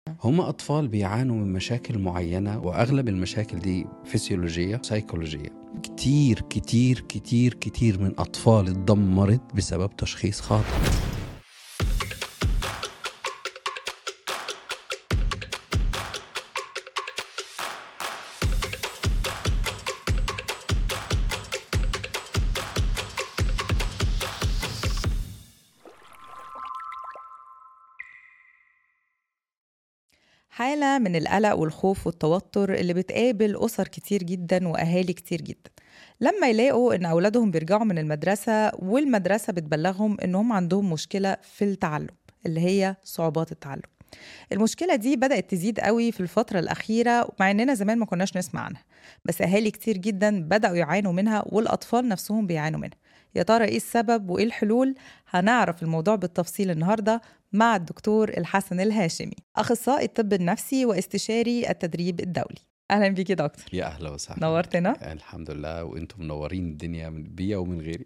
هم أطفال بيعانوا من مشاكل معينة وأغلب المشاكل دي فسيولوجية سيكولوجية كتير كتير كتير كتير من أطفال اتدمرت بسبب تشخيص خاطئ حالة من القلق والخوف والتوتر اللي بتقابل أسر كتير جدا وأهالي كتير جدا لما يلاقوا إن أولادهم بيرجعوا من المدرسة والمدرسة بتبلغهم إنهم عندهم مشكلة في التعلم اللي هي صعوبات التعلم المشكلة دي بدأت تزيد قوي في الفترة الأخيرة مع إننا زمان ما كناش نسمع عنها بس أهالي كتير جدا بدأوا يعانوا منها والأطفال نفسهم بيعانوا منها يا ترى إيه السبب وإيه الحلول هنعرف الموضوع بالتفصيل النهاردة مع الدكتور الحسن الهاشمي أخصائي الطب النفسي واستشاري التدريب الدولي أهلا بيك يا دكتور يا أهلا وسهلا نورتنا الحمد لله وانتم منورين الدنيا من بيا ومن غيري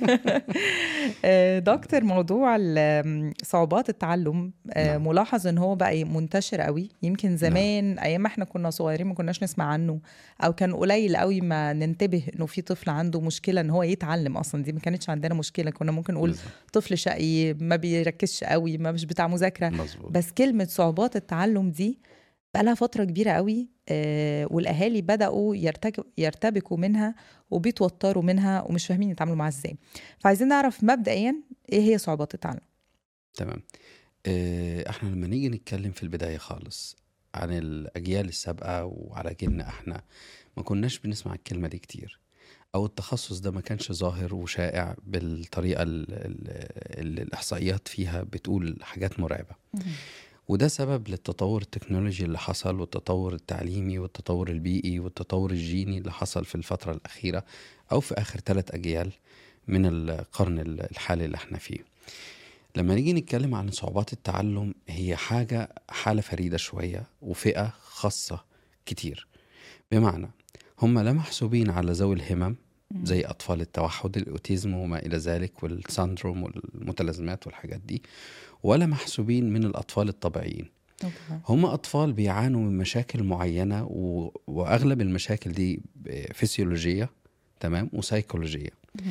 آه، دكتور موضوع ال- صعوبات التعلم آه، نعم. ملاحظ ان هو بقى منتشر قوي يمكن زمان ايام ما احنا كنا صغيرين ما كناش نسمع عنه او كان قليل قوي ما ننتبه انه في طفل عنده مشكله ان هو يتعلم اصلا دي ما كانتش عندنا مشكله كنا ممكن نقول بالظبط. طفل شقي ما بيركزش قوي ما مش بتاع مذاكره مظبوط بس كلمة صعوبات التعلم دي بقالها فترة كبيرة قوي آه والأهالي بدأوا يرتك- يرتبكوا منها وبيتوتروا منها ومش فاهمين يتعاملوا معاها ازاي فعايزين نعرف مبدئيا ايه هي صعوبات التعلم تمام آه، احنا لما نيجي نتكلم في البداية خالص عن الأجيال السابقة وعلى جيلنا احنا ما كناش بنسمع الكلمة دي كتير أو التخصص ده ما كانش ظاهر وشائع بالطريقة اللي الإحصائيات فيها بتقول حاجات مرعبة وده سبب للتطور التكنولوجي اللي حصل والتطور التعليمي والتطور البيئي والتطور الجيني اللي حصل في الفترة الأخيرة أو في آخر ثلاث أجيال من القرن الحالي اللي احنا فيه لما نيجي نتكلم عن صعوبات التعلم هي حاجة حالة فريدة شوية وفئة خاصة كتير بمعنى هم لا محسوبين على ذوي الهمم زي أطفال التوحد الأوتيزم وما إلى ذلك والساندروم والمتلازمات والحاجات دي ولا محسوبين من الأطفال الطبيعيين أوكي. هم أطفال بيعانوا من مشاكل معينة و... وأغلب المشاكل دي فسيولوجية تمام وسيكولوجية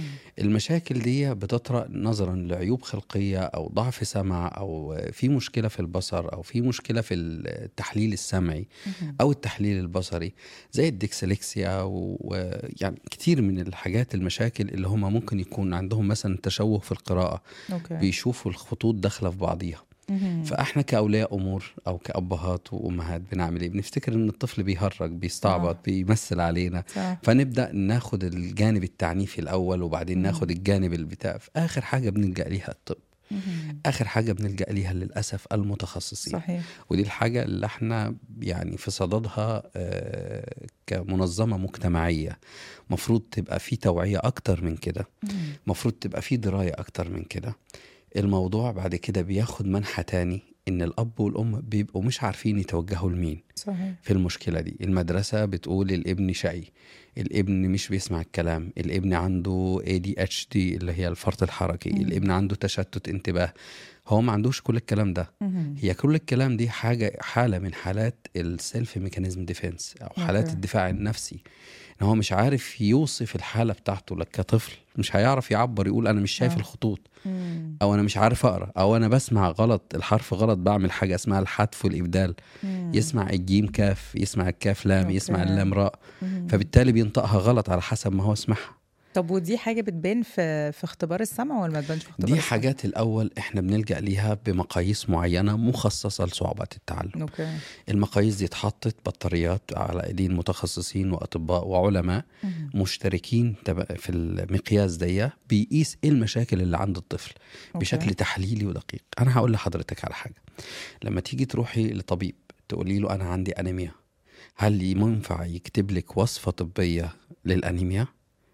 المشاكل دي بتطرأ نظرا لعيوب خلقية أو ضعف سمع أو في مشكلة في البصر أو في مشكلة في التحليل السمعي أو التحليل البصري زي الديكسليكسيا ويعني كتير من الحاجات المشاكل اللي هم ممكن يكون عندهم مثلا تشوه في القراءة اوكي بيشوفوا الخطوط داخلة في بعضيها مهم. فاحنا كاولياء امور او كابهات وامهات بنعمل ايه بنفتكر ان الطفل بيهرج بيستعبط آه. بيمثل علينا صح فنبدا ناخد الجانب التعنيفي الاول وبعدين مم. ناخد الجانب البتاع في اخر حاجه بنلجا ليها الطب مهم. اخر حاجه بنلجا ليها للاسف المتخصصين صحيح ودي الحاجه اللي احنا يعني في صددها آه، كمنظمه مجتمعيه مفروض تبقى في توعيه اكتر من كده مهم. مفروض تبقى في درايه اكتر من كده الموضوع بعد كده بياخد منحى تاني ان الاب والام بيبقوا مش عارفين يتوجهوا لمين صحيح في المشكله دي المدرسه بتقول الابن شقي الابن مش بيسمع الكلام الابن عنده ADHD اللي هي الفرط الحركي مم. الابن عنده تشتت انتباه هو ما عندوش كل الكلام ده مهم. هي كل الكلام دي حاجه حاله من حالات السيلف ميكانيزم ديفense او حالات أوكي. الدفاع النفسي ان هو مش عارف يوصف الحاله بتاعته لك كطفل مش هيعرف يعبر يقول انا مش شايف آه. الخطوط مم. او انا مش عارف اقرا او انا بسمع غلط الحرف غلط بعمل حاجه اسمها الحذف والابدال مم. يسمع الجيم كاف يسمع الكاف لام أوكي. يسمع اللام راء مهم. فبالتالي بينطقها غلط على حسب ما هو سمعها طب ودي حاجة بتبان في في اختبار السمع ولا ما تبانش في اختبار دي السمع؟ حاجات الاول احنا بنلجا ليها بمقاييس معينه مخصصه لصعوبات التعلم اوكي المقاييس دي اتحطت بطاريات على ايدين متخصصين واطباء وعلماء مهم. مشتركين تب- في المقياس دي بيقيس ايه المشاكل اللي عند الطفل أوكي. بشكل تحليلي ودقيق انا هقول لحضرتك على حاجه لما تيجي تروحي لطبيب تقولي له انا عندي انيميا هل ينفع يكتب لك وصفه طبيه للانيميا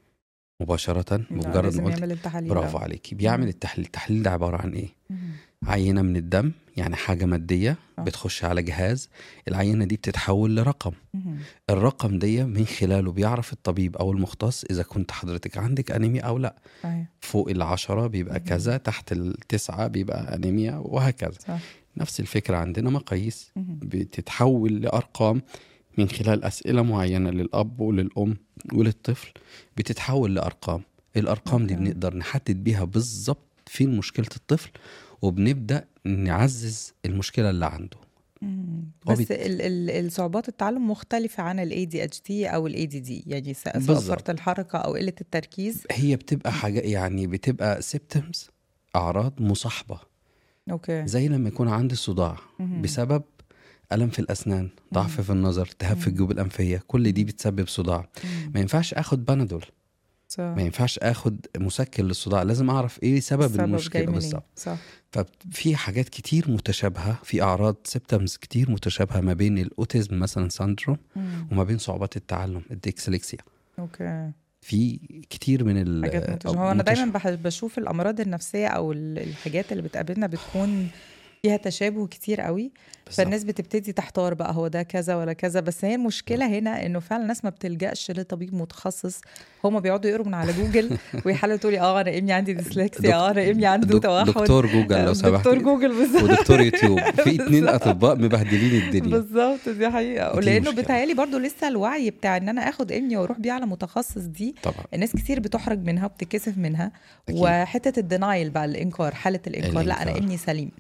مباشره لا، بمجرد لازم ما قلت يعمل التحاليل برافو ده. عليكي بيعمل مم. التحليل التحليل ده عباره عن ايه مهم. عينه من الدم يعني حاجه ماديه آه. بتخش على جهاز العينه دي بتتحول لرقم مهم. الرقم دي من خلاله بيعرف الطبيب او المختص اذا كنت حضرتك عندك انيميا او لا صحيح فوق العشرة بيبقى مهم. كذا تحت التسعة بيبقى أنيميا وهكذا صح نفس الفكرة عندنا مقاييس مهم. بتتحول لأرقام من خلال أسئلة معينة للأب وللأم وللطفل بتتحول لأرقام الأرقام دي أوكي. بنقدر نحدد بيها بالظبط فين مشكلة الطفل وبنبدأ نعزز المشكلة اللي عنده مم. هو بس بيت- ال ال الصعوبات التعلم مختلفة عن ال ADHD أو ال ADD يعني س- سواء بالظبط. فرط الحركة أو قلة التركيز هي بتبقى حاجة يعني بتبقى سيبتمز أعراض مصاحبة أوكي زي لما يكون عندي صداع مهم. بسبب ألم في الأسنان ضعف مم. في النظر التهاب في مم. الجيوب الأنفية كل دي بتسبب صداع مم. ما ينفعش اخد بنادول صح ما ينفعش اخد مسكن للصداع لازم اعرف ايه سبب السبب جاي المشكله منين بالظبط صح ففي حاجات كتير متشابهه في اعراض سيبتمز كتير متشابهه ما بين الاوتيزم مثلا ساندروم مم. وما بين صعوبات التعلم الديكسليكسيا أوكي في كتير من ال حاجات متشابهة هو أنا دايما بح- بشوف الأمراض النفسية أو ال- الحاجات اللي بتقابلنا بتكون فيها تشابه كتير قوي فالناس بتبتدي تحتار بقى هو ده كذا ولا كذا بس هي المشكله هنا انه فعلا الناس ما بتلجاش لطبيب متخصص هما بيقعدوا يقروا من على جوجل ويحاولوا تقولي اه انا ابني عندي ديسلكسيا اه انا ابني عنده دك- توحد دكتور جوجل لو دكتور سمحت جوجل بالظبط ودكتور يوتيوب في اتنين بالظبط. اطباء مبهدلين الدنيا بالظبط دي حقيقه دي لانه مشكلة. بتهيالي برضو لسه الوعي بتاع ان انا اخد ابني واروح بيه على متخصص دي طبعا الناس كتير بتحرج منها وبتتكسف منها أكيد. وحته الدينايل بقى الانكار حاله الانكار لا انا الإنكار. ابني سليم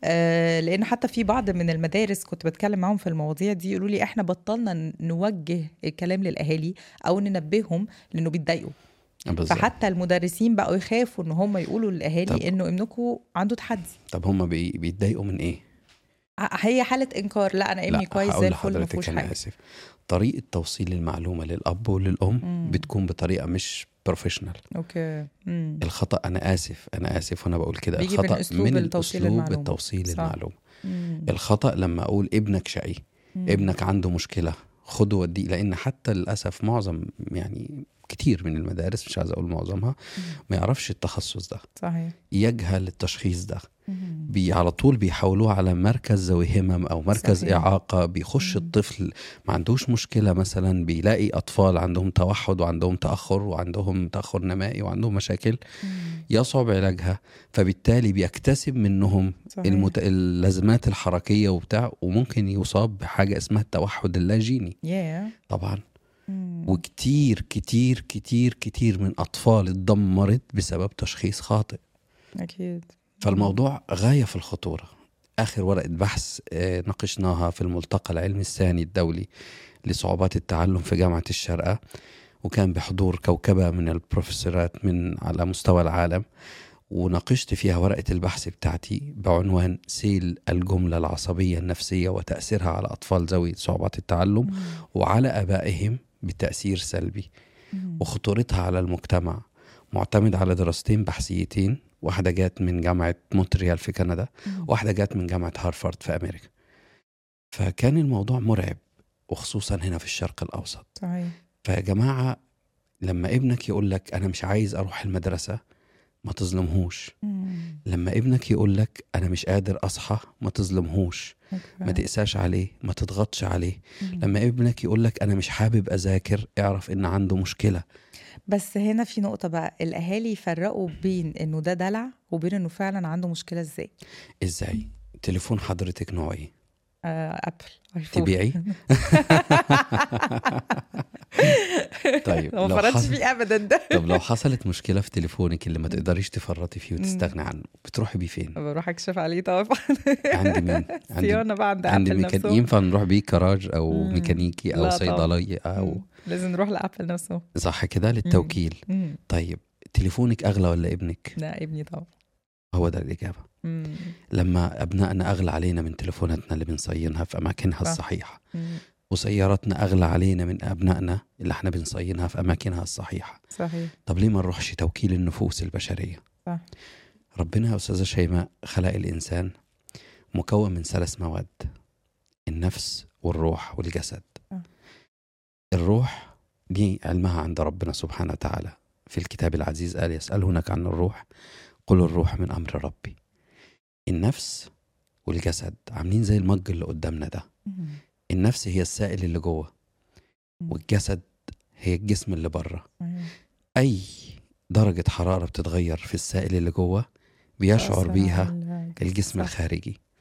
آه لان حتى في بعض من المدارس كنت بتكلم معاهم في المواضيع دي يقولوا لي احنا بطلنا ن- نوجه الكلام للاهالي او ننبههم لانه بيتضايقوا بالظبط فحتى المدرسين بقوا يخافوا ان هم يقولوا للاهالي طب. انه ابنكم عنده تحدي طب هم بي... بيتضايقوا من ايه؟ ع- هي حاله انكار لا انا ابني لا كويس هقول زي الفل ما لحضرتك فيهوش انا حاجه اسف طريقه توصيل المعلومه للاب وللام مم. بتكون بطريقه مش بروفيشنال اوكي مم. الخطا انا اسف انا اسف وانا بقول كده بيجي من الخطا أسلوب من التوصيل اسلوب المعلومة. التوصيل صح. المعلومه مم. الخطا لما اقول ابنك شقي مم. ابنك عنده مشكله خده وديه لان حتى للاسف معظم يعني كتير من المدارس مش عايز اقول معظمها ما يعرفش التخصص ده صحيح يجهل التشخيص ده مم. بي على طول بيحولوه على مركز ذوي همم او مركز صحيح. اعاقه بيخش مم. الطفل ما عندوش مشكله مثلا بيلاقي اطفال عندهم توحد وعندهم تاخر وعندهم تاخر نمائي وعندهم مشاكل مم. يصعب علاجها فبالتالي بيكتسب منهم صحيح. المت... اللازمات الحركيه وبتاع وممكن يصاب بحاجه اسمها التوحد اللاجيني ياه طبعا مم. وكتير كتير كتير كتير من اطفال اتدمرت بسبب تشخيص خاطئ اكيد فالموضوع غاية في الخطورة آخر ورقة بحث آه، ناقشناها في الملتقى العلمي الثاني الدولي لصعوبات التعلم في جامعة الشارقة وكان بحضور كوكبة من البروفيسورات من على مستوى العالم وناقشت فيها ورقة البحث بتاعتي بعنوان سيل الجملة العصبية النفسية وتأثيرها على أطفال ذوي صعوبات التعلم مم. وعلى آبائهم بتأثير سلبي مم. وخطورتها على المجتمع معتمد على دراستين بحثيتين واحدة جات من جامعة مونتريال في كندا مم. واحدة جات من جامعة هارفارد في أمريكا فكان الموضوع مرعب وخصوصا هنا في الشرق الأوسط صحيح فيا جماعة لما ابنك يقول لك أنا مش عايز أروح المدرسة ما تظلمهوش مم. لما ابنك يقول لك أنا مش قادر أصحى ما تظلمهوش ما أوكي. تقساش عليه ما تضغطش عليه مم. لما ابنك يقول لك أنا مش حابب أذاكر اعرف إن عنده مشكلة بس هنا في نقطة بقى الأهالي يفرقوا بين إنه ده دلع وبين إنه فعلا عنده مشكلة إزاي إزاي تليفون حضرتك نوع إيه آه أبل آيفون تبيعي طيب ما لو فرطش حصل فيه أبدا ده طب لو حصلت مشكلة في تليفونك اللي ما تقدريش تفرطي فيه وتستغني عنه بتروحي بيه فين؟ بروح أكشف عليه طبعا عند مين؟ عند صيانة بقى عند عند أبل ميكان... نفسه ينفع نروح بيه كراج او مم. ميكانيكي او لا طبعا. صيدلية او مم. لازم نروح لأبل نفسه صح كده للتوكيل مم. طيب تليفونك اغلى ولا ابنك؟ لا ابني طبعا هو ده الاجابة مم. لما ابنائنا اغلى علينا من تليفوناتنا اللي بنصينها في اماكنها صح. الصحيحة مم. وسياراتنا اغلى علينا من ابنائنا اللي احنا بنصينها في اماكنها الصحيحة صحيح طب ليه ما نروحش توكيل النفوس البشرية صح. ربنا يا أستاذة شيماء خلق الإنسان مكون من ثلاث مواد النفس والروح والجسد آه. الروح دي علمها عند ربنا سبحانه وتعالى في الكتاب العزيز قال يسألونك عن الروح قل الروح من أمر ربي النفس والجسد عاملين زي المج اللي قدامنا ده مم. النفس هي السائل اللي جوه مم. والجسد هي الجسم اللي بره صحيح. اي درجة حرارة بتتغير في السائل اللي جوه بيشعر تأثر بيها على ال- الجسم صح. الخارجي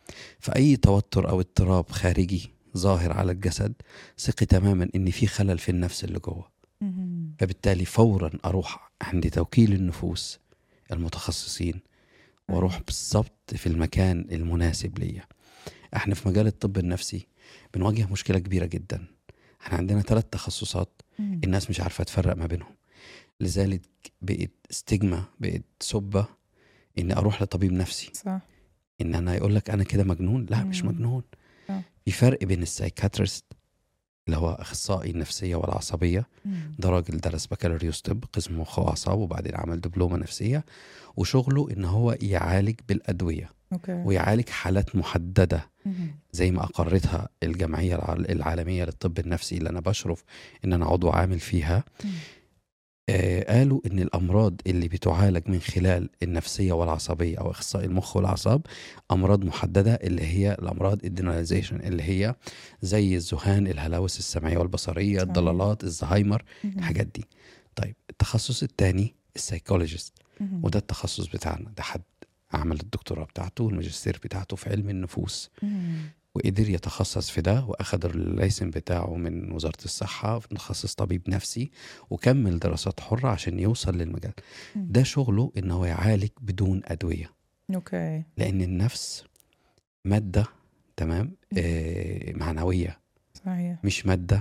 فأي توتر أو اضطراب خارجي ظاهر على الجسد ثقي تماما إن في خلل في النفس اللي جوه مهم. فبالتالي فورا أروح عند توكيل النفوس المتخصصين واروح بالظبط في المكان المناسب ليا احنا في مجال الطب النفسي بنواجه مشكله كبيره جدا احنا عندنا ثلاث تخصصات مهم. الناس مش عارفه تفرق ما بينهم لذلك بقت ستيجما بقت سبه اني اروح لطبيب نفسي صح ان انا يقول لك انا كده مجنون لا مش مم. مجنون آه. في فرق بين السايكاتريست اللي هو اخصائي النفسيه والعصبيه مهم. ده راجل درس بكالوريوس طب قسم مخ واعصاب وبعدين عمل دبلومه نفسيه وشغله ان هو يعالج بالادويه اوكي ويعالج حالات محدده مهم. زي ما اقرتها الجمعيه الع- العالميه للطب النفسي اللي انا بشرف ان انا عضو عامل فيها مم. آه قالوا ان الامراض اللي بتعالج من خلال النفسيه والعصبيه او اخصائي المخ والاعصاب امراض محدده اللي هي الامراض الديناليزيشن اللي هي زي الذهان الهلاوس السمعيه والبصريه صحيح. الضلالات الزهايمر مهم. الحاجات دي طيب التخصص الثاني السايكولوجيست مهم. وده التخصص بتاعنا ده حد عمل الدكتوراه بتاعته والماجستير بتاعته في علم النفوس مهم. وقدر يتخصص في ده واخد الليسن بتاعه من وزاره الصحه في تخصص طبيب نفسي وكمل دراسات حره عشان يوصل للمجال مم. ده شغله ان هو يعالج بدون ادويه اوكي لان النفس ماده تمام آه معنويه صحيح مش ماده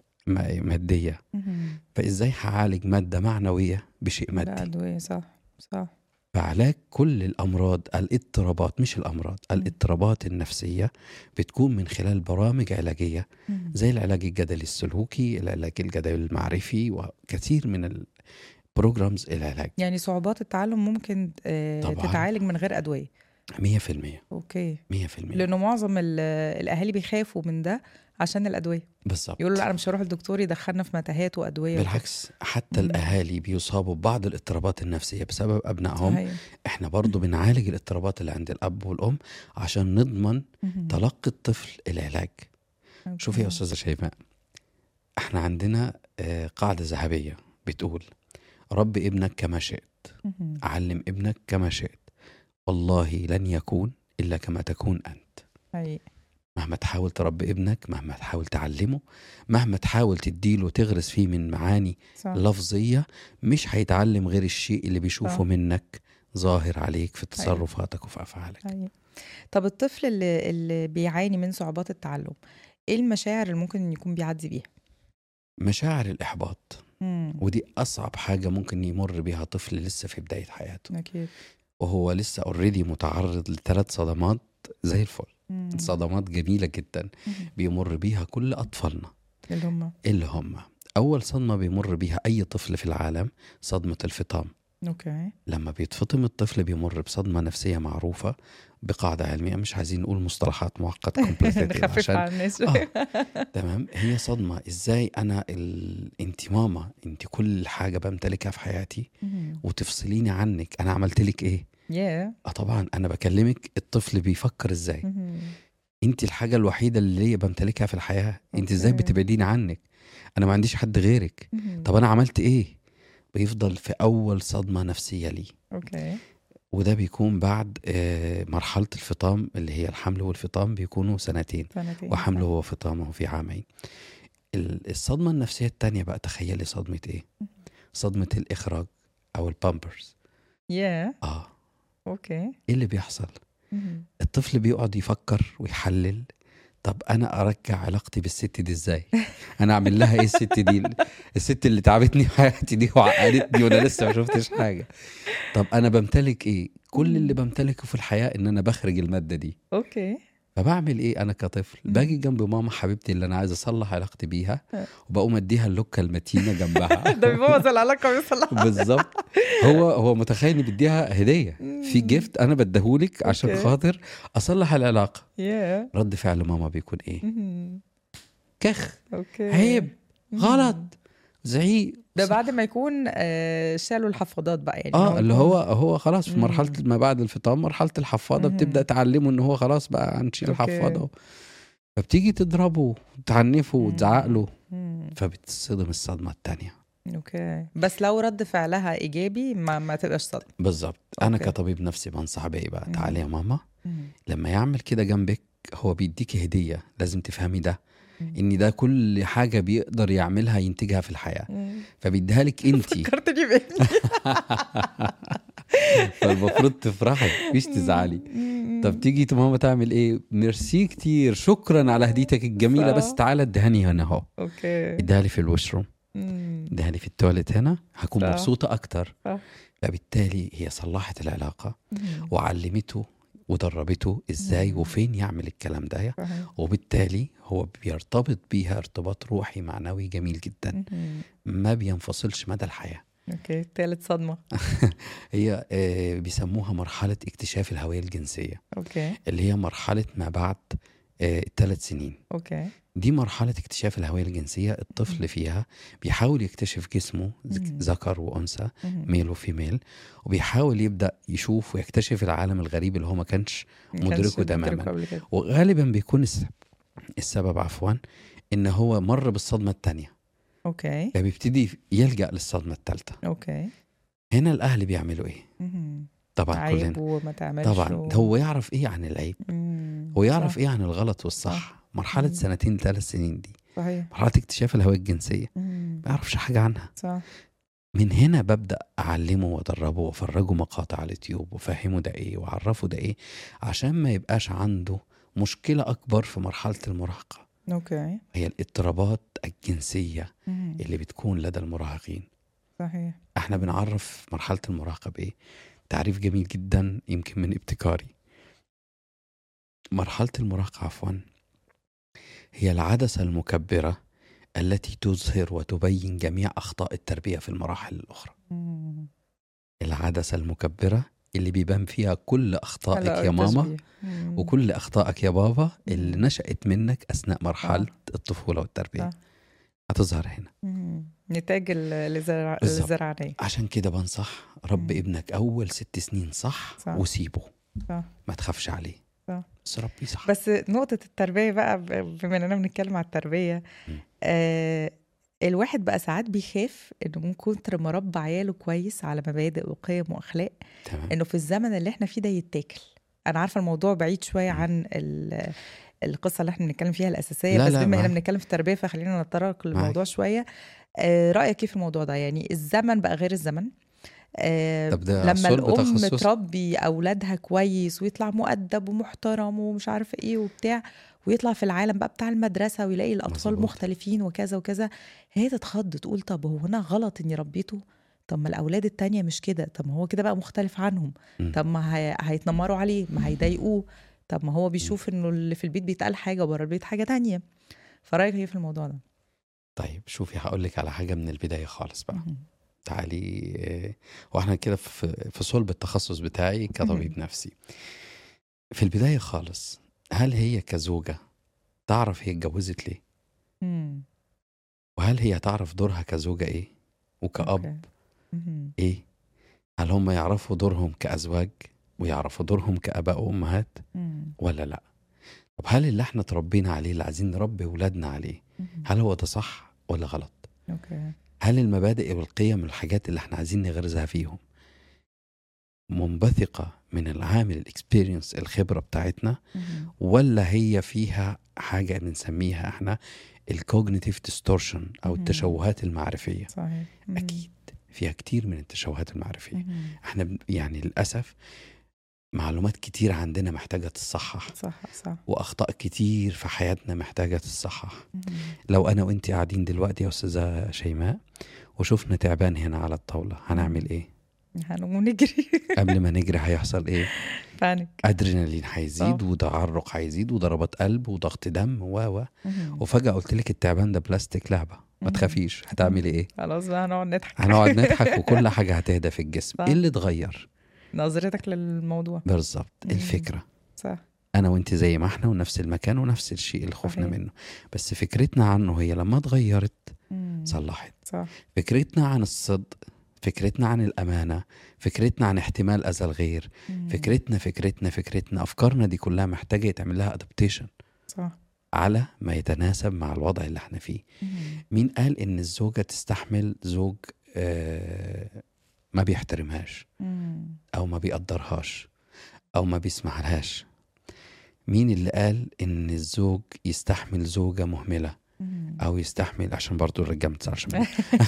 م- ماديه مهم. فازاي هعالج ماده معنويه بشيء مادي الأدوية صح صح فعلاج كل الامراض الاضطرابات مش الامراض الاضطرابات النفسيه بتكون من خلال برامج علاجيه مهم. زي العلاج الجدلي السلوكي العلاج الجدلي المعرفي وكثير من البروجرامز العلاج يعني صعوبات التعلم ممكن آه، طبعاً. تتعالج من غير أدوية 100% اوكي 100% لأنه معظم ال- الأهالي بيخافوا من ده عشان الأدوية بالظبط يقولوا لا أنا مش هروح الدكتور يدخلنا في متاهات وأدوية وكده. بالعكس حتى مم. الاهالي بيصابوا ببعض الاضطرابات النفسيه بسبب ابنائهم صحيح. احنا برضو بنعالج الاضطرابات اللي عند الاب والام عشان نضمن مهم. تلقي الطفل العلاج شوفي يا أوكي. استاذه شيماء احنا عندنا آه، قاعده ذهبيه بتقول رب ابنك كما شئت مهم. علم ابنك كما شئت والله لن يكون الا كما تكون انت حقيقي. مهما تحاول تربي ابنك مهما تحاول تعلمه مهما تحاول تديله تغرس فيه من معاني صح لفظيه مش هيتعلم غير الشيء اللي بيشوفه صح. منك ظاهر عليك في تصرفاتك وفي افعالك حقيقي. طب الطفل اللي, اللي بيعاني من صعوبات التعلم ايه المشاعر اللي ممكن يكون بيعدي بيها؟ مشاعر الاحباط مم. ودي اصعب حاجه ممكن يمر بيها طفل لسه في بدايه حياته أكيد وهو لسه اوريدي متعرض لثلاث صدمات زي الفل مم. صدمات جميله جدا مم. بيمر بيها كل اطفالنا اللي هم اللي هم اول صدمه بيمر بيها اي طفل في العالم صدمه الفطام اوكي لما بيتفطم الطفل بيمر بصدمه نفسيه معروفه بقاعده علميه مش عايزين نقول مصطلحات معقده complicated نخفف عشان على الناس آه. تمام هي صدمه ازاي انا ال... انت ماما انت كل حاجه بمتلكها في حياتي مم. وتفصليني عنك انا عملت لك ايه يا اه طبعا انا بكلمك الطفل بيفكر ازاي مم. انت الحاجه الوحيده اللي ليا بمتلكها في الحياه انت ازاي أوكي. بتبعديني عنك انا ما عنديش حد غيرك مم. طب انا عملت ايه بيفضل في اول صدمه نفسيه ليه اوكي وده بيكون بعد آه، مرحله الفطام اللي هي الحمل والفطام بيكونوا سنتين سنتين وحمله وفطامه في عامين ال- الصدمه النفسيه التانية بقى تخيلي صدمه ايه صدمه الاخراج او البامبرز يا اه اوكي ايه اللي بيحصل مم. الطفل بيقعد يفكر ويحلل طب انا ارجع علاقتي بالست دي ازاي انا اعمل لها ايه الست دي الست اللي تعبتني في حياتي دي وعقدتني وانا لسه ما شفتش حاجه طب انا بمتلك ايه كل اللي بمتلكه في الحياه ان انا بخرج الماده دي اوكي فبعمل ايه انا كطفل مم. باجي جنب ماما حبيبتي اللي انا عايز اصلح علاقتي بيها أه. وبقوم اديها اللوكه المتينه جنبها ده بيبوظ العلاقه ويصلحها بالظبط هو هو متخيل اني بديها هديه في مم. جيفت انا بديهولك عشان أوكي. خاطر اصلح العلاقه يا رد فعل ماما بيكون ايه مم. كخ اوكي عيب مم. غلط زعيق ده صح. بعد ما يكون آه، شالوا الحفاضات بقى يعني اه اللي يكون- هو هو خلاص في مم. مرحله ما بعد الفطام مرحله الحفاضه مهم. بتبدا تعلمه ان هو خلاص بقى هنشيل أوكي. الحفاضه فبتيجي تضربه وتعنفه مم. وتزعق له مم. فبتصدم الصدمه الثانيه اوكي بس لو رد فعلها ايجابي ما ما تبقاش صدمه بالظبط انا أوكي. كطبيب نفسي بنصح بايه بقى مم. تعالي يا ماما مم. لما يعمل كده جنبك هو بيديكي هديه لازم تفهمي ده مم. ان ده كل حاجه بيقدر يعملها ينتجها في الحياه مم. فبيديها لك انت فكرتني بابني فالمفروض تفرحي مش تزعلي طب تيجي ماما تعمل ايه ميرسي كتير شكرا على هديتك الجميله بس صح. تعالى ادهني هنا اهو اوكي اديها لي في الوش روم مم. اديها لي في التواليت هنا هكون صح. مبسوطه اكتر صح. فبالتالي هي صلحت العلاقه مم. وعلمته ودربته ازاي مم. وفين يعمل الكلام ده صحيح. وبالتالي هو بيرتبط بيها ارتباط روحي معنوي جميل جدا مم. ما بينفصلش مدى الحياه اوكي تالت صدمه هي آه، بيسموها مرحله اكتشاف الهويه الجنسيه اوكي اللي هي مرحله ما بعد الثلاث سنين اوكي دي مرحلة اكتشاف الهوية الجنسية الطفل فيها بيحاول يكتشف جسمه ذك- مم. ذكر وأنثى مم. ميل وفيميل وبيحاول يبدأ يشوف ويكتشف العالم الغريب اللي هو ما كانش ما كانش مدركه مدركه تماماً. قبل كده وغالبا بيكون السبب, السبب عفوا ان هو مر بالصدمة التانية اوكي فبيبتدي يلجأ للصدمة التالتة اوكي هنا الأهل بيعملوا ايه مم. طبعا عيب كلنا وما تعملش طبعا و... هو يعرف ايه عن العيب مم. ويعرف صح. ايه عن الغلط والصح مرحلة مم. سنتين ثلاث سنين دي صحيح مرحلة اكتشاف الهوية الجنسية مم. ما يعرفش حاجة عنها صح من هنا ببدأ أعلمه وأدربه وأفرجه مقاطع على اليوتيوب وأفهمه ده إيه وأعرفه ده إيه عشان ما يبقاش عنده مشكلة أكبر في مرحلة المراهقة اوكي هي الاضطرابات الجنسية مم. اللي بتكون لدى المراهقين صحيح احنا بنعرف مرحلة المراهقة بإيه تعريف جميل جدا يمكن من ابتكاري مرحلة المراهقة عفوا هي العدسة المكبرة التي تظهر وتبين جميع أخطاء التربية في المراحل الأخرى مم. العدسة المكبرة اللي بيبان فيها كل أخطائك هلا يا ماما التشبيه. مم. وكل أخطائك يا بابا اللي مم. نشأت منك أثناء مرحلة الطفولة والتربية صح. هتظهر هنا مم. نتاج ال- اللي زرع بالظبط. اللي زرعناه عشان كده بنصح رب مم. ابنك أول ست سنين صح, صح. وسيبه صح ما تخافش عليه صح. بس ربي صح بس نقطة التربية بقى ب- بما اننا بنتكلم على التربية مم. آه الواحد بقى ساعات بيخاف انه من كتر ما ربى عياله كويس على مبادئ وقيم واخلاق تمام انه في الزمن اللي احنا فيه ده يتاكل انا عارفة الموضوع بعيد شوية مم. عن ال- القصة اللي احنا بنتكلم فيها الأساسية لا، بس لا، بما اننا معاك. بنتكلم في التربية فخلينا نتطرق معاك. للموضوع شوية آه رأيك ايه في الموضوع ده يعني الزمن بقى غير الزمن آه طب ده لما صلب الام تخصص؟ تربي اولادها كويس ويطلع مؤدب ومحترم ومش عارفه ايه وبتاع ويطلع في العالم بقى بتاع المدرسه ويلاقي الاطفال مظبوط. مختلفين وكذا وكذا هي تتخض تقول طب هو انا غلط اني ربيته طب ما الاولاد التانية مش كده طب ما هو كده بقى مختلف عنهم مم. طب ما هي... هيتنمروا عليه ما هيضايقوه طب ما هو بيشوف انه اللي في البيت بيتقال حاجه وبره البيت حاجه تانية فرايك ايه في الموضوع ده طيب شوفي هقول لك على حاجة من البداية خالص بقى مهم. تعالي آه، واحنا كده في في صلب التخصص بتاعي كطبيب نفسي في البداية خالص هل هي كزوجة تعرف هي اتجوزت ليه مم. وهل هي تعرف دورها كزوجة ايه وكأب أوكي. مهم. ايه هل هم يعرفوا دورهم كأزواج ويعرفوا دورهم كآباء وأمهات مم. ولا لا طب هل اللي احنا تربينا عليه اللي عايزين نربي ولادنا عليه مهم. هل هو ده صح ولا غلط اوكي هل المبادئ والقيم الحاجات اللي احنا عايزين نغرزها فيهم منبثقة من العامل الاكسبيرينس الخبرة بتاعتنا مهم. ولا هي فيها حاجة بنسميها احنا الكوجنيتيف ديستورشن او مهم. التشوهات المعرفية صحيح مم. اكيد فيها كتير من التشوهات المعرفية مهم. احنا بن- يعني للأسف معلومات كتير عندنا محتاجة تصحح صح صح واخطاء كتير في حياتنا محتاجة تصحح مهم. لو انا وانت قاعدين دلوقتي يا استاذة شيماء وشفنا تعبان هنا على الطاولة هنعمل ايه هنقوم نجري قبل ما نجري هيحصل ايه بانيك ادرينالين هيزيد آه. وتعرق هيزيد وضربات قلب وضغط دم و و مهم. وفجأة قلت لك التعبان ده بلاستيك لعبة ما مهم. تخافيش هتعملي ايه خلاص بقى هنقعد نضحك هنقعد نضحك وكل حاجة هتهدى في الجسم صح. ايه اللي اتغير نظرتك للموضوع بالظبط مم. الفكرة صح انا وانت زي ما احنا ونفس المكان ونفس الشيء اللي خفنا صحيح. منه بس فكرتنا عنه هي لما اتغيرت مم. صلحت صح فكرتنا عن الصدق فكرتنا عن الأمانة فكرتنا عن احتمال أذى الغير مم. فكرتنا فكرتنا فكرتنا أفكارنا دي كلها محتاجة يتعمل لها أدابتيشن صح على ما يتناسب مع الوضع اللي احنا فيه مم. مين قال ان الزوجة تستحمل زوج آه، ما بيحترمهاش مم. او ما بيقدرهاش او ما بيسمعلهاش مين اللي قال ان الزوج يستحمل زوجة مهملة مم. او يستحمل عشان برضو الرجال ما تزعلش مني.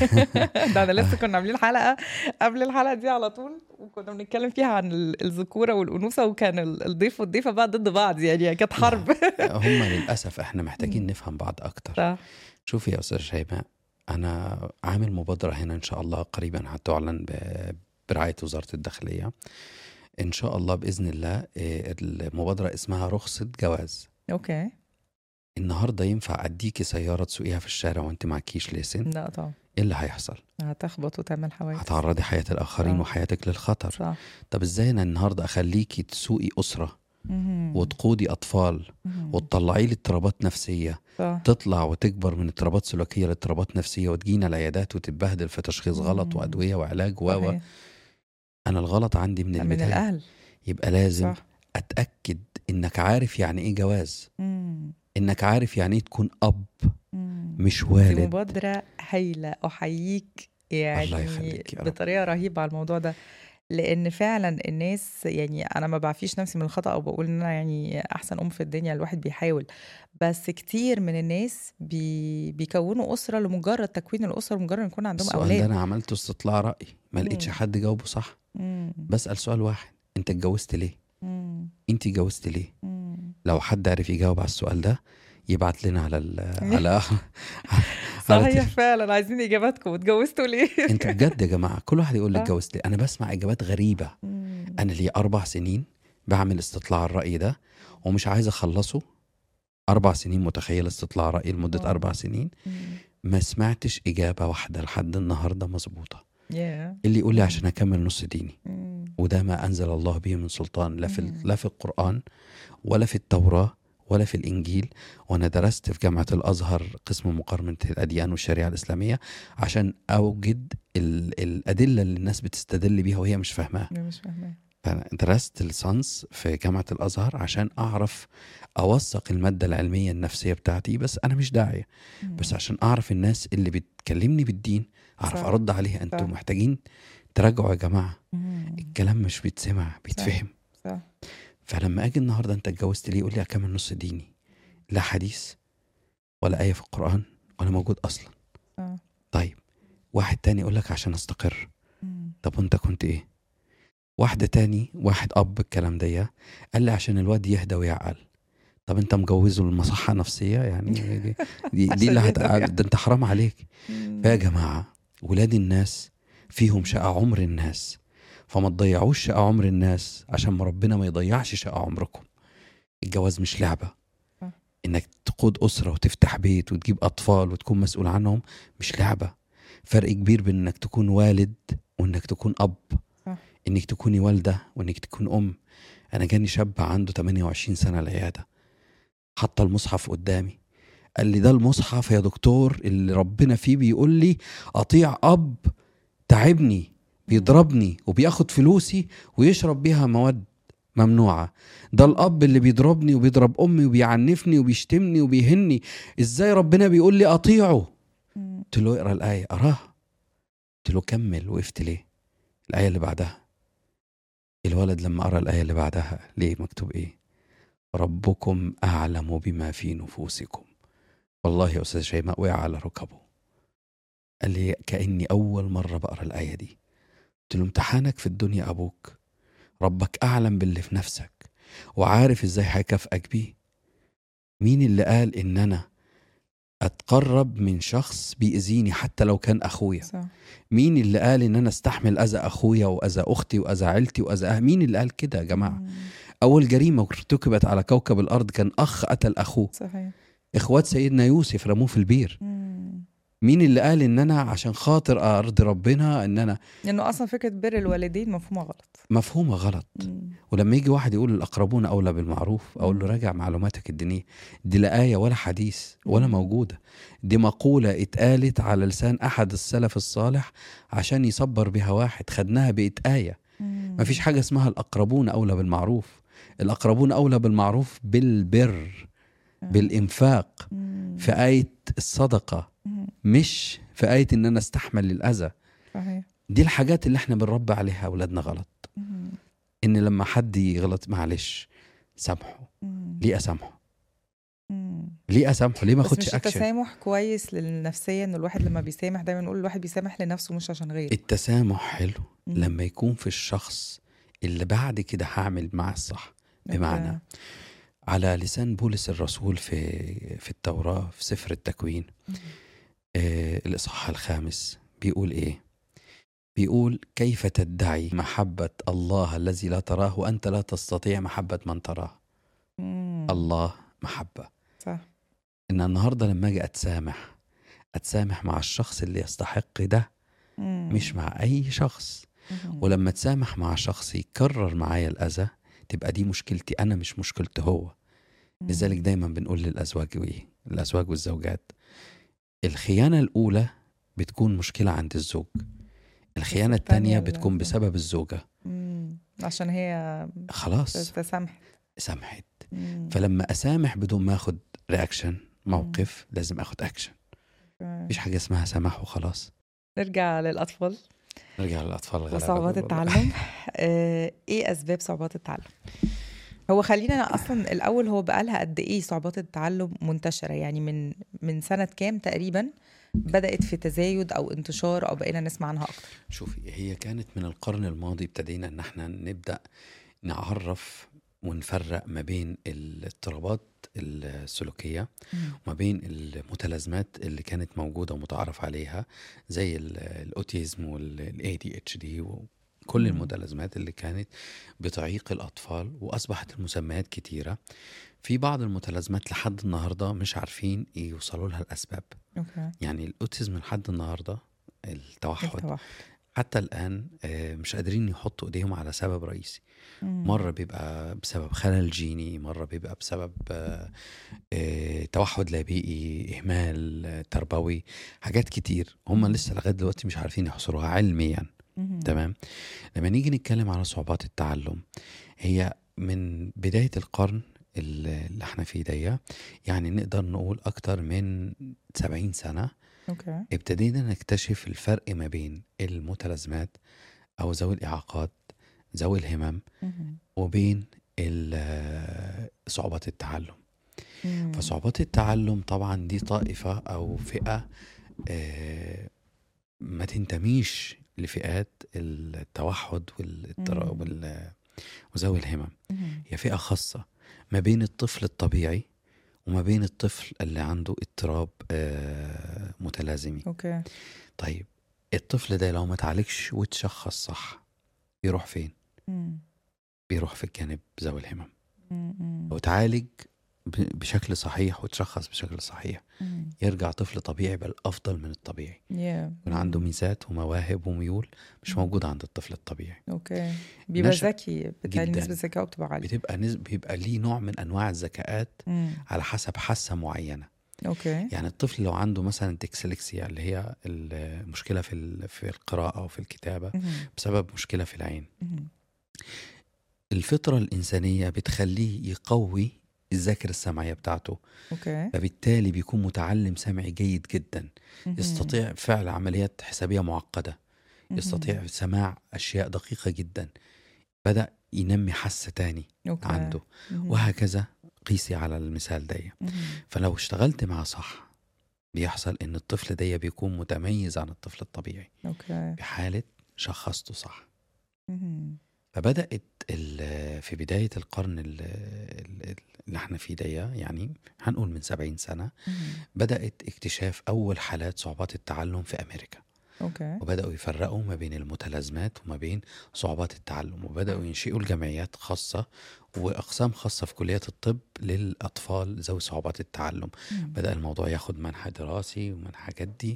ده انا لسه كنا عاملين حلقه قبل الحلقه دي على طول وكنا بنتكلم فيها عن ال- الذكوره والانوثه وكان ال- الضيف والضيفه بقى ضد بعض يعني كانت حرب هم للاسف احنا محتاجين نفهم بعض اكتر صح شوفي يا استاذ شيماء انا عامل مبادره هنا ان شاء الله قريبا هتعلن ب- برعايه وزاره الداخليه ان شاء الله باذن الله إيه، المبادره اسمها رخصه جواز اوكي النهارده ينفع اديكي سياره تسوقيها في الشارع وانت معكيش ليسن لا طبعا ايه اللي هيحصل هتخبط وتعمل حوادث هتعرضي حياه الاخرين صح. وحياتك للخطر صح طب ازاي انا النهارده اخليكي تسوقي اسره مهم. وتقودي اطفال مهم. وتطلعي لي اضطرابات نفسيه صح تطلع وتكبر من اضطرابات سلوكيه لاضطرابات نفسيه وتجينا العيادات وتتبهدل في تشخيص غلط مم. وادويه وعلاج و و صحيح. انا الغلط عندي من من البدايه الاهل يبقى لازم صح اتاكد انك عارف يعني ايه جواز مم. انك عارف يعني ايه تكون اب مم. مش دي والد مبادرة هايلة أحييك يعني الله يخليك يا رب. بطريقة رهيبة على الموضوع ده لأن فعلا الناس يعني أنا ما بعفيش نفسي من الخطأ أو بقول إن أنا يعني أحسن أم في الدنيا الواحد بيحاول بس كتير من الناس بي بيكونوا أسرة لمجرد تكوين الأسرة لمجرد إن يكون عندهم السؤال ده أولاد انا عملته استطلاع راي ما لقيتش مم. حد جاوبه صح مم. بسال سؤال واحد انت اتجوزت ليه مم. انت اتجوزت ليه مم. لو حد عرف يجاوب على السؤال ده يبعت لنا على ال على على صحيح فعلا عايزين إجاباتكم اتجوزتوا ليه؟ انت بجد يا جماعه كل واحد يقول لي صح. اتجوزت ليه انا بسمع اجابات غريبه مم. انا لي اربع سنين بعمل استطلاع الراي ده ومش عايز اخلصه اربع سنين متخيل استطلاع راي لمده واو. اربع سنين مم. ما سمعتش اجابه واحده لحد النهارده مظبوطه ياه اللي يقول لي مم. عشان اكمل نص ديني مم. وده ما انزل الله به من سلطان لا في مم. لا في القران ولا في التوراه ولا في الانجيل وانا درست في جامعه الازهر قسم مقارنه الاديان والشريعه الاسلاميه عشان اوجد ال- الادله اللي الناس بتستدل بيها وهي مش فاهماها أنا مش فاهمة فأنا درست الساينس في جامعة الأزهر عشان أعرف أوثق المادة العلمية النفسية بتاعتي بس أنا مش داعية بس عشان أعرف الناس اللي بتكلمني بالدين أعرف صح. أرد عليها أنتوا صح. محتاجين تراجعوا يا جماعة مم. الكلام مش بيتسمع بيتفهم صح فلما أجي النهاردة أنت اتجوزت ليه يقول لي أكمل نص ديني لا حديث ولا آية في القرآن ولا موجود أصلا اه طيب واحد تاني يقول لك عشان أستقر مم. طب وانت كنت ايه واحدة تاني واحد اب الكلام ده قال لي عشان الواد يهدى ويعقل طب انت مجوزه المصحة نفسية يعني دي, دي, دي عشان اللي يهدى هتقعد ويعقل. ده انت حرام عليك مم. فيا جماعة ولاد الناس فيهم شقى عمر الناس فما تضيعوش شقى عمر الناس عشان ما ربنا ما يضيعش شقى عمركم الجواز مش لعبة صح. انك تقود أسرة وتفتح بيت وتجيب أطفال وتكون مسؤول عنهم مش لعبة فرق كبير بين انك تكون والد وانك تكون أب صح. انك تكوني والدة وانك تكون أم أنا جاني شاب عنده 28 سنة العيادة حط المصحف قدامي قال لي ده المصحف يا دكتور اللي ربنا فيه بيقول لي أطيع أب تعبني بيضربني وبياخد فلوسي ويشرب بيها مواد ممنوعة ده الأب اللي بيضربني وبيضرب أمي وبيعنفني وبيشتمني وبيهني إزاي ربنا بيقول لي أطيعه مم. قلت له اقرا الآية أراها قلت له كمل وقفت ليه الآية اللي بعدها الولد لما قرا الآية اللي بعدها ليه مكتوب إيه ربكم أعلم بما في نفوسكم والله يا أستاذ شيماء وقع على ركبه قال لي كأني أول مرة بقرا الآية دي قلت له امتحانك في الدنيا أبوك ربك أعلم باللي في نفسك وعارف إزاي هيكافئك بيه مين اللي قال إن أنا أتقرب من شخص بيأذيني حتى لو كان أخويا صح مين اللي قال ان انا استحمل اذى اخويا واذى اختي واذى عيلتي واذى أهلي؟ مين اللي قال كده يا جماعه مم. اول جريمه ارتكبت على كوكب الارض كان اخ قتل اخوه صحيح اخوات سيدنا يوسف رموه في البير مم. مين اللي قال ان انا عشان خاطر ارضي ربنا ان انا لانه اصلا فكره بر الوالدين مفهومه غلط مفهومه غلط مم. ولما يجي واحد يقول الاقربون اولى بالمعروف اقول له مم. راجع معلوماتك الدينيه دي لا ايه ولا حديث ولا مم. موجوده دي مقوله اتقالت على لسان احد السلف الصالح عشان يصبر بها واحد خدناها بقت ايه مم. ما فيش حاجة اسمها الأقربون أولى بالمعروف الأقربون أولى بالمعروف بالبر بالإنفاق مم. في آية الصدقة مم. مش في آية إن أنا استحمل الأذى صحيح دي الحاجات اللي احنا بنربي عليها أولادنا غلط مم. إن لما حد يغلط معلش سامحه مم. ليه أسامحه مم. ليه أسامحه ليه ما بس أخدش مش أكشن التسامح كويس للنفسية ان الواحد لما بيسامح دايما نقول الواحد بيسامح لنفسه مش عشان غيره التسامح حلو مم. لما يكون في الشخص اللي بعد كده هعمل معاه الصح بمعنى أوكي. على لسان بولس الرسول في في التوراة في سفر التكوين مم. آه الإصحاح الخامس بيقول إيه؟ بيقول كيف تدعي محبة الله الذي لا تراه وأنت لا تستطيع محبة من تراه مم. الله محبة صح إن النهاردة لما أجي أتسامح أتسامح مع الشخص اللي يستحق ده مم. مش مع أي شخص مم. ولما أتسامح مع شخص يكرر معايا الأذى تبقى دي مشكلتي أنا مش مشكلته هو مم. لذلك دايما بنقول للأزواج وإيه الأزواج والزوجات الخيانة الأولى بتكون مشكلة عند الزوج الخيانة التانية التانية ال- بتكون بسبب الزوجة مم. عشان هي خلاص تسامح سامحت مم. فلما أسامح بدون ما أخد رياكشن موقف لازم أخد أكشن أوكي. مفيش حاجة اسمها سماح وخلاص نرجع للأطفال نرجع للأطفال الغلابة وصعوبات دول والله. التعلم آه، ايه اسباب صعوبات التعلم هو خلينا اصلا الاول هو بقالها قد ايه صعوبات التعلم منتشره يعني من من سنه كام تقريبا بدات في تزايد او انتشار او بقينا نسمع عنها اكتر شوفي هي كانت من القرن الماضي ابتدينا ان احنا نبدا نعرف ونفرق ما بين الاضطرابات السلوكيه وما بين المتلازمات اللي كانت موجوده ومتعارف عليها زي ال- الاوتيزم والاي دي اتش دي وكل مم. المتلازمات اللي كانت بتعيق الاطفال واصبحت المسميات كتيره في بعض المتلازمات لحد النهارده مش عارفين يوصلوا لها الاسباب اوكي يعني الاوتيزم لحد النهارده التوحد التوحد. حتى الآن آه، مش قادرين يحطوا إيديهم على سبب رئيسي مم. مرة بيبقى بسبب خلل جيني مرة بيبقى بسبب آه، آه، توحد لا بيئي إهمال آه، تربوي حاجات كتير هم لسه لغاية دلوقتي مش عارفين يحصروها علميا مم. تمام لما نيجي نتكلم على صعوبات التعلم هي من بداية القرن اللي اللي احنا فيه ده يعني نقدر نقول أكتر من 70 سنة اوكي ابتدينا نكتشف الفرق ما بين المتلازمات او ذوي الاعاقات ذوي الهمم مم. وبين ال- صعوبات التعلم مم. فصعوبات التعلم طبعا دي طائفه او فئه آه، ما تنتميش لفئات التوحد والاضطراب مم. وال- وذوي الهمم مم. هي فئه خاصه ما بين الطفل الطبيعي وما بين الطفل اللي عنده اضطراب آه، متلازمي اوكي طيب الطفل ده لو ما اتعالجش واتشخص صح بيروح فين؟ مم. بيروح في الجانب ذوي الهمم مم. مم. لو اتعالج ب- بشكل صحيح وتشخص بشكل صحيح مم. يرجع طفل طبيعي بل أفضل من الطبيعي Yeah. يكون عنده ميزات ومواهب وميول مش مم. موجودة عند الطفل الطبيعي اوكي بيبقى نشأ ذكي بالتالي جداً. نسبه ذكائه بتبقى عاليه بتبقى نسب بيبقى ليه نوع من أنواع الذكاءات مم. على حسب حاسة معينة اوكي يعني الطفل لو عنده مثلا ديكسلكسيا اللي هي المشكلة في ال- في القراءة وفي الكتابة مم. بسبب مشكلة في العين مم. الفطرة الإنسانية بتخليه يقوي الذاكرة السمعية بتاعته اوكي فبالتالي بيكون متعلم سمعي جيد جدا مهم. يستطيع فعل عمليات حسابية معقدة مهم. يستطيع سماع أشياء دقيقة جدا بدأ ينمي حاسة تاني أوكي. عنده مهم. وهكذا قيسي على المثال ده مهم. فلو اشتغلت معاه صح بيحصل ان الطفل ده بيكون متميز عن الطفل الطبيعي اوكي بحالة شخصته صح مهم. فبدأت ال- في بداية القرن ال- ال- اللي احنا فيه ده يعني هنقول من 70 سنة مهم. بدأت اكتشاف أول حالات صعوبات التعلم في أمريكا اوكي وبدأوا يفرقوا ما بين المتلازمات وما بين صعوبات التعلم وبدأوا ينشئوا الجمعيات خاصة وأقسام خاصة في كليات الطب للأطفال ذوي صعوبات التعلم مهم. بدأ الموضوع ياخد منحى دراسي ومنحى جدي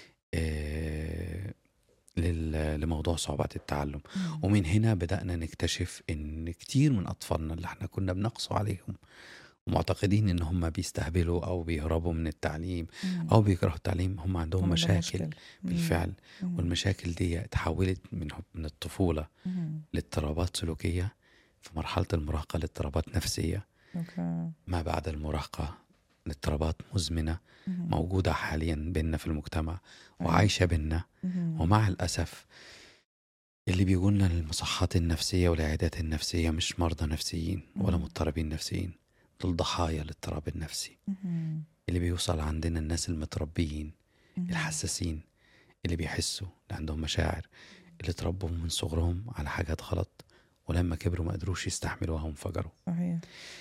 آه، لل- لموضوع صعوبات التعلم مهم. ومن هنا بدأنا نكتشف إن كتير من أطفالنا اللي احنا كنا بنقسو عليهم ومعتقدين إن هم بيستهبلوا أو بيهربوا من التعليم مهم. أو بيكرهوا التعليم هم عندهم عندهم مشاكل مشكلة. مهم. بالفعل مهم. والمشاكل دي تحولت من من الطفولة مهم. لاضطرابات سلوكية في مرحلة المراهقة لاضطرابات نفسية اوكي ما بعد المراهقة الاضطرابات مزمنة مهم. موجودة حاليا بيننا في المجتمع أيوة. وعايشة بيننا مهم. ومع الأسف اللي بيقولنا المصحات النفسية والعيادات النفسية مش مرضى نفسيين ولا مم. مضطربين نفسيين دول ضحايا الاضطراب النفسي مهم. اللي بيوصل عندنا الناس المتربيين مهم. الحساسين اللي بيحسوا اللي عندهم مشاعر اللي اتربوا من صغرهم على حاجات غلط ولما كبروا ما قدروش يستحملوها وانفجروا صحيح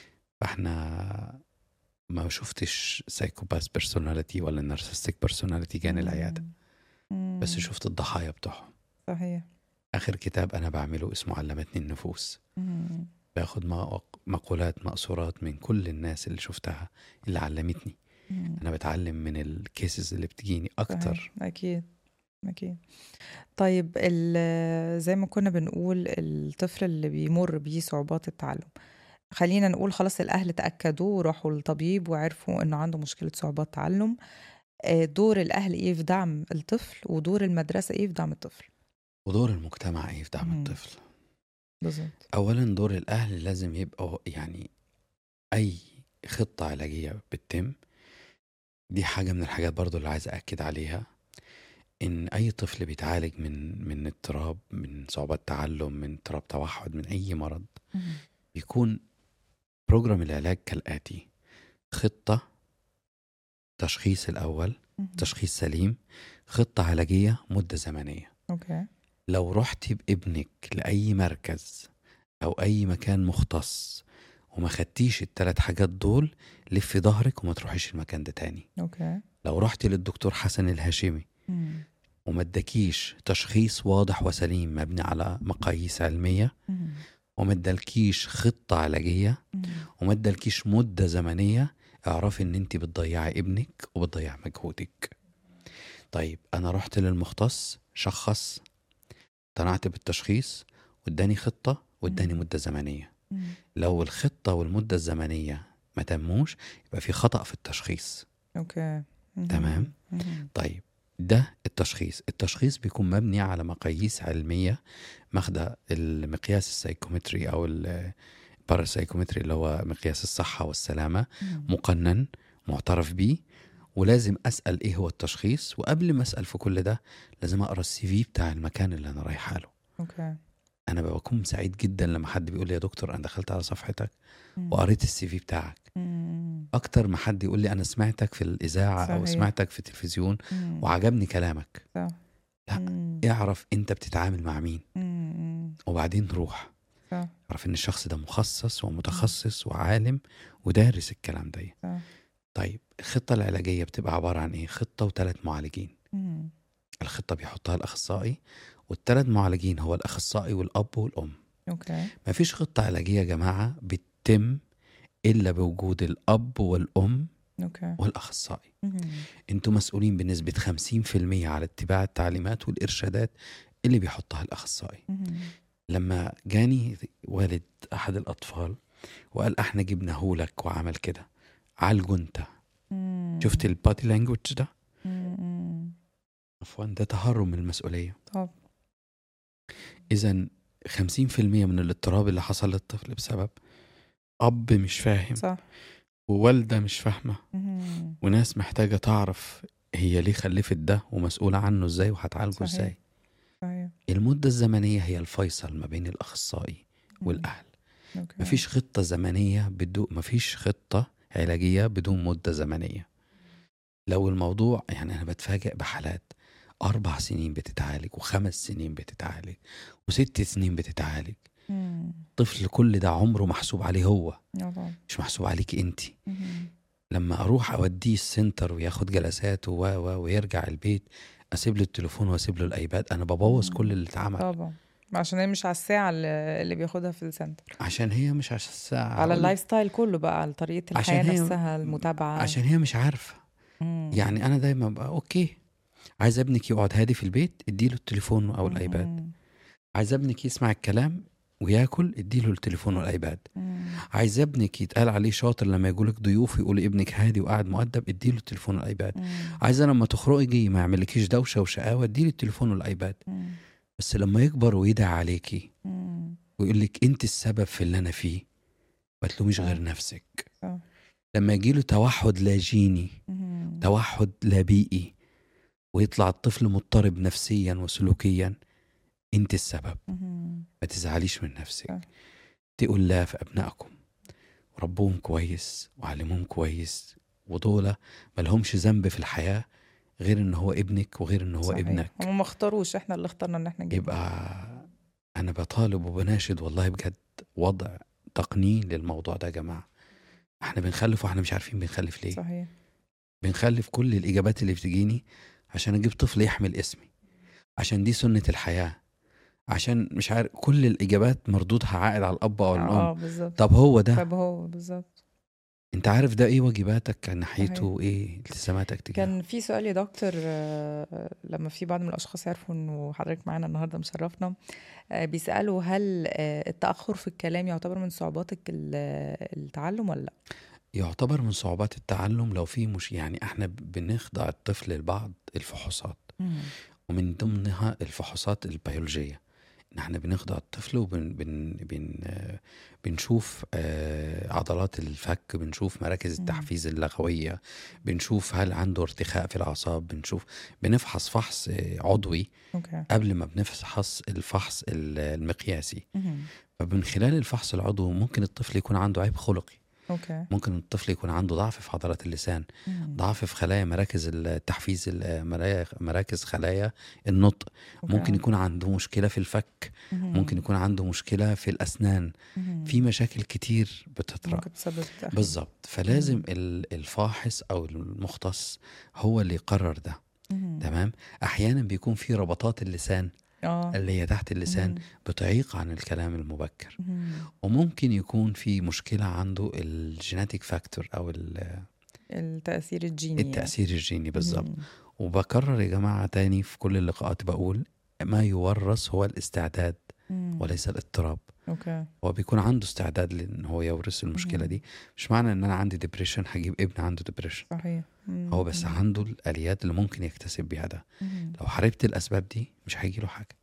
فاحنا ما شفتش سايكوباث بيرسوناليتي ولا نارسستيك بيرسوناليتي جاني العياده مم. بس شفت الضحايا بتوعهم صحيح اخر كتاب انا بعمله اسمه علمتني النفوس مم. باخد مق- مقولات مقصورات من كل الناس اللي شفتها اللي علمتني مم. انا بتعلم من الكيسز اللي بتجيني اكتر صحيح. أكيد أكيد طيب ال- زي ما كنا بنقول الطفل اللي بيمر بيه صعوبات التعلم خلينا نقول خلاص الأهل تأكدوا وراحوا للطبيب وعرفوا إنه عنده مشكلة صعوبات تعلم آه، دور الأهل إيه في دعم الطفل ودور المدرسة إيه في دعم الطفل ودور المجتمع ايه في دعم مم. الطفل بالظبط اولا دور الاهل لازم يبقوا يعني اي خطه علاجيه بتتم دي حاجه من الحاجات برضو اللي عايز اكد عليها ان اي طفل بيتعالج من من اضطراب من صعوبات تعلم من اضطراب توحد من اي مرض مهم. بيكون بروجرام العلاج كالاتي خطه تشخيص الاول مهم. تشخيص سليم خطه علاجيه مده زمنيه أوكي لو رحتي بابنك لأي مركز أو أي مكان مختص وما خدتيش التلات حاجات دول لفي ظهرك وما تروحيش المكان ده تاني أوكي لو رحتي للدكتور حسن الهاشمي مم. وما اداكيش تشخيص واضح وسليم مبني على مقاييس علمية مهم. وما ادالكيش خطة علاجية مهم. وما ادالكيش مدة زمنية اعرفي ان انت بتضيعي ابنك وبتضيعي مجهودك طيب انا رحت للمختص شخص اقتنعت بالتشخيص واداني خطة واداني مم. مدة زمنية مم. لو الخطة والمدة الزمنية ما تموش يبقى في خطأ في التشخيص أوكي مهم. تمام. مهم. طيب ده التشخيص التشخيص بيكون مبني على مقاييس علمية ماخدة المقياس السايكومتري أو الباراسايكومتري اللي هو مقياس الصحة والسلامة مم. مقنن معترف بيه ولازم اسال ايه هو التشخيص وقبل ما اسال في كل ده لازم اقرا السي في بتاع المكان اللي انا رايحه له أوكي انا بكون سعيد جدا لما حد بيقول لي يا دكتور انا دخلت على صفحتك مم. وقريت السي في بتاعك مم. اكتر ما حد يقول لي انا سمعتك في الاذاعه او صحيح. سمعتك في التلفزيون مم. وعجبني كلامك صح. لا. مم. اعرف انت بتتعامل مع مين مم. وبعدين روح صح اعرف ان الشخص ده مخصص ومتخصص وعالم ودارس الكلام ده صح طيب الخطه العلاجيه بتبقى عباره عن ايه خطه وثلاث معالجين مم. الخطة بيحطها الأخصائي والثلاث معالجين هو الأخصائي والأب والأم أوكي مفيش خطة علاجية يا جماعة بتتم إلا بوجود الأب والأم أوكي والأخصائي مم. انتوا مسؤولين بنسبة 50% على اتباع التعليمات والإرشادات اللي بيحطها الأخصائي مم. لما جاني والد أحد الأطفال وقال احنا جبناه لك وعمل كده عالجه انت مم. شفت البادي لانجوج ده مم. عفوا ده تهرب من المسؤولية طب إذا 50% من الاضطراب اللي حصل للطفل بسبب أب مش فاهم صح ووالدة مش فاهمة مم. وناس محتاجة تعرف هي ليه خلفت ده ومسؤولة عنه ازاي وهتعالجه صحيح. ازاي صحيح المدة الزمنية هي الفيصل ما بين الأخصائي مم. والأهل أوكي. مفيش خطة زمنية بدون مفيش خطة علاجية بدون مدة زمنية لو الموضوع يعني أنا بتفاجئ بحالات أربع سنين بتتعالج وخمس سنين بتتعالج وست سنين بتتعالج مم. طفل كل ده عمره محسوب عليه هو آه طبعا. مش محسوب عليك انت مم. لما اروح اوديه السنتر وياخد جلسات و و ويرجع البيت اسيب له التليفون واسيب له الايباد انا ببوظ مم. كل اللي اتعمل طبعا عشان هي مش على الساعة اللي اللي بياخدها في السنتر عشان هي مش عشان الساعه على هقول- اللايف ستايل كله بقى على طريقة عشان الحياة هي- نفسها المتابعة عشان هي مش عارفه مم. يعني انا دايما بقى اوكي عايز ابنك يقعد هادي في البيت اديله التليفون او الايباد مم. عايز ابنك يسمع الكلام وياكل اديله التليفون والايباد مم. عايز ابنك يتقال عليه شاطر لما يقولك ضيوف يقول ابنك هادي وقاعد مؤدب اديله التليفون والايباد مم. عايزه لما تخرجي ما يعملكيش دوشه وشقاوه اديله التليفون والايباد مم. بس لما يكبر ويدعي عليكي مم. ويقول لك انت السبب في اللي انا فيه ما تلوميش صح. غير نفسك صح. لما يجيله توحد لا جيني مهم. توحد لا بيئي ويطلع الطفل مضطرب نفسيا وسلوكيا انت السبب مهم. ما تزعليش من نفسك صح. اتقوا الله في ابنائكم ربوهم كويس وعلموهم كويس ودول ملهمش ذنب في الحياه غير ان هو ابنك وغير ان هو صحيح. ابنك هم ما اختاروش احنا اللي اخترنا ان احنا نجيب يبقى انا بطالب وبناشد والله بجد وضع تقنين للموضوع ده يا جماعه احنا بنخلف واحنا مش عارفين بنخلف ليه صحيح بنخلف كل الاجابات اللي بتجيني عشان اجيب طفل يحمل اسمي عشان دي سنه الحياه عشان مش عارف كل الاجابات مردودها عائد على الاب او الام اه بالظبط طب هو ده طب هو بالظبط انت عارف ده ايه واجباتك ناحيته صحيح. وايه التزاماتك تجاهه كان في سؤال يا دكتور آه، لما في بعض من الاشخاص عرفوا انه حضرتك معانا النهارده مشرفنا آه، بيسالوا هل آه، التاخر في الكلام يعتبر من صعوبات ال- التعلم ولا لا يعتبر من صعوبات التعلم لو في مش يعني احنا بنخضع الطفل لبعض الفحوصات ومن ضمنها الفحوصات البيولوجية ان احنا بنخضع الطفل وبن بن بن آه، بنشوف آه، عضلات الفك بنشوف مراكز مم. التحفيز اللغوية بنشوف هل عنده ارتخاء في الأعصاب بنشوف بنفحص فحص آه، عضوي اوكي قبل ما بنفحص الفحص ال- المقياسي مهم. فمن خلال الفحص العضوي ممكن الطفل يكون عنده عيب خلقي اوكي ممكن الطفل يكون عنده ضعف في عضلات اللسان مهم. ضعف في خلايا مراكز التحفيز ال- مرايا- مراكز خلايا النطق أوكي. ممكن يكون عنده مشكلة في الفك مهم. ممكن يكون عنده مشكلة في الأسنان مهم. في مشاكل كتير بتطرأ ممكن تسبب تأخير. بالظبط فلازم مم. ال- الفاحص أو المختص هو اللي يقرر ده مهم. تمام أحيانا بيكون في ربطات اللسان اه اللي هي تحت اللسان مهم. بتعيق عن الكلام المبكر مهم. وممكن يكون في مشكلة عنده الجيناتيك فاكتور أو ال- التأثير الجيني التأثير الجيني بالظبط مهم. وبكرر يا جماعة تاني في كل اللقاءات بقول ما يورث هو الاستعداد مم. وليس الاضطراب اوكي هو بيكون عنده استعداد لان هو يورث المشكله مم. دي مش معنى ان انا عندي ديبريشن هجيب ابن عنده ديبريشن صحيح مم. هو بس مم. عنده الاليات اللي ممكن يكتسب بيها ده مم. لو حاربت الاسباب دي مش هيجي له حاجه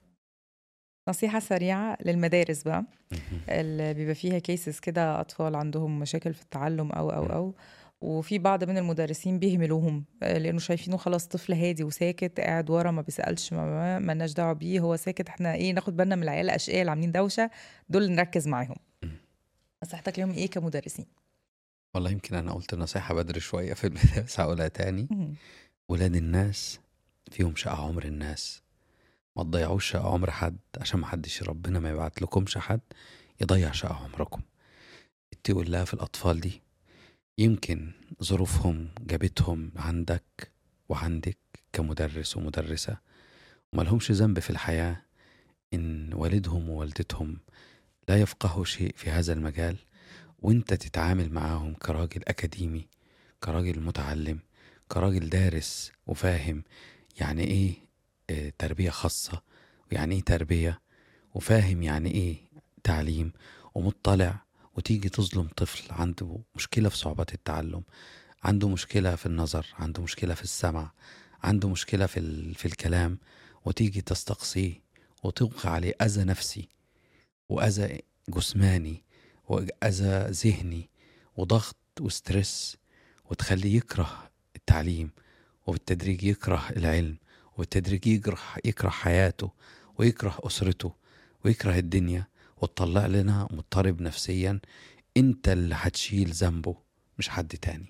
نصيحة سريعة للمدارس بقى مهم. اللي بيبقى فيها كيسز كده أطفال عندهم مشاكل في التعلم أو أو مم. أو وفي بعض من المدرسين بيهملوهم آه، لأنه شايفينه خلاص طفل هادي وساكت قاعد ورا ما بيسألش ما- ما مالناش دعوة بيه هو ساكت احنا ايه ناخد بالنا من العيال الأشقياء اللي عاملين دوشة دول اللي نركز معاهم مم. نصيحتك ليهم ايه كمدرسين؟ والله يمكن انا قلت النصيحه بدري شويه في البدايه بس هقولها تاني مم. ولاد الناس فيهم شقى عمر الناس ما تضيعوش شقى عمر حد عشان ما حدش ربنا ما يبعت لكمش حد يضيع شقى عمركم اتقوا الله في الأطفال دي يمكن ظروفهم جابتهم عندك وعندك كمدرس ومدرسة وملهمش ذنب في الحياة إن والدهم ووالدتهم لا يفقهوا شيء في هذا المجال وانت تتعامل معاهم كراجل أكاديمي كراجل متعلم كراجل دارس وفاهم يعني ايه آه، تربية خاصة ويعني ايه تربية وفاهم يعني ايه تعليم ومطلع وتيجي تظلم طفل عنده مشكلة في صعوبات التعلم عنده مشكلة في النظر عنده مشكلة في السمع عنده مشكلة في, ال... في الكلام وتيجي تستقصيه وتوقع عليه أذى نفسي وأذى جسماني وأذى ذهني وضغط وستريس وتخليه يكره التعليم وبالتدريج يكره العلم وبالتدريج يكره يكره حياته ويكره أسرته ويكره الدنيا وتطلع لنا مضطرب نفسيا انت اللي هتشيل ذنبه مش حد تاني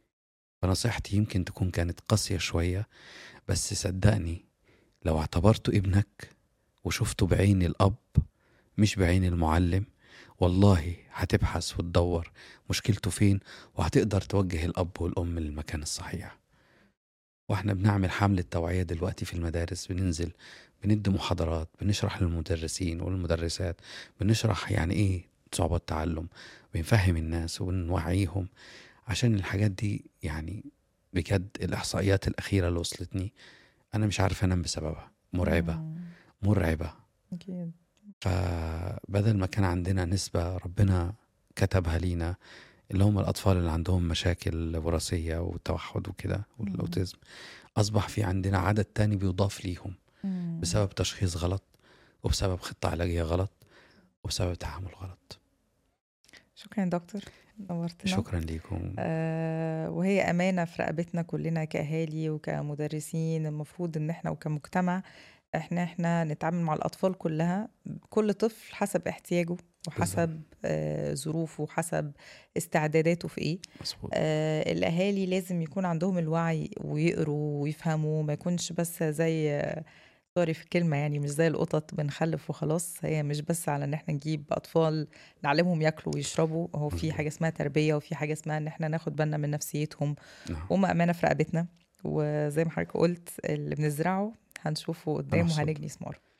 فنصيحتي يمكن تكون كانت قاسية شوية بس صدقني لو اعتبرته ابنك وشفته بعين الأب مش بعين المعلم والله هتبحث وتدور مشكلته فين وهتقدر توجه الأب والأم للمكان الصحيح واحنا بنعمل حملة توعية دلوقتي في المدارس بننزل بندي محاضرات بنشرح للمدرسين والمدرسات بنشرح يعني ايه صعوبات تعلم بنفهم الناس ونوعيهم عشان الحاجات دي يعني بجد الإحصائيات الأخيرة اللي وصلتني أنا مش عارف أنام بسببها مرعبة مم. مرعبة أكيد فبدل ما كان عندنا نسبة ربنا كتبها لينا اللي هم الأطفال اللي عندهم مشاكل وراثية والتوحد وكده والأوتيزم أصبح في عندنا عدد تاني بيضاف ليهم مم. بسبب تشخيص غلط وبسبب خطة علاجية غلط وبسبب تعامل غلط شكرا يا دكتور نورتنا شكرا ليكم آه وهي أمانة في رقبتنا كلنا كأهالي وكمدرسين المفروض إن إحنا وكمجتمع إحنا إحنا نتعامل مع الأطفال كلها كل طفل حسب احتياجه وحسب آه ظروفه وحسب استعداداته في إيه مظبوط آه الأهالي لازم يكون عندهم الوعي ويقروا ويفهموا ما يكونش بس زي سوري في الكلمة يعني مش زي القطط بنخلف وخلاص هي مش بس على ان احنا نجيب اطفال نعلمهم ياكلوا ويشربوا هو في مظبوط. حاجة اسمها تربية وفي حاجة اسمها ان احنا ناخد بالنا من نفسيتهم نعم هم امانة في رقبتنا وزي ما حضرتك قلت اللي بنزرعه هنشوفه قدام هنحصد. وهنجني ثماره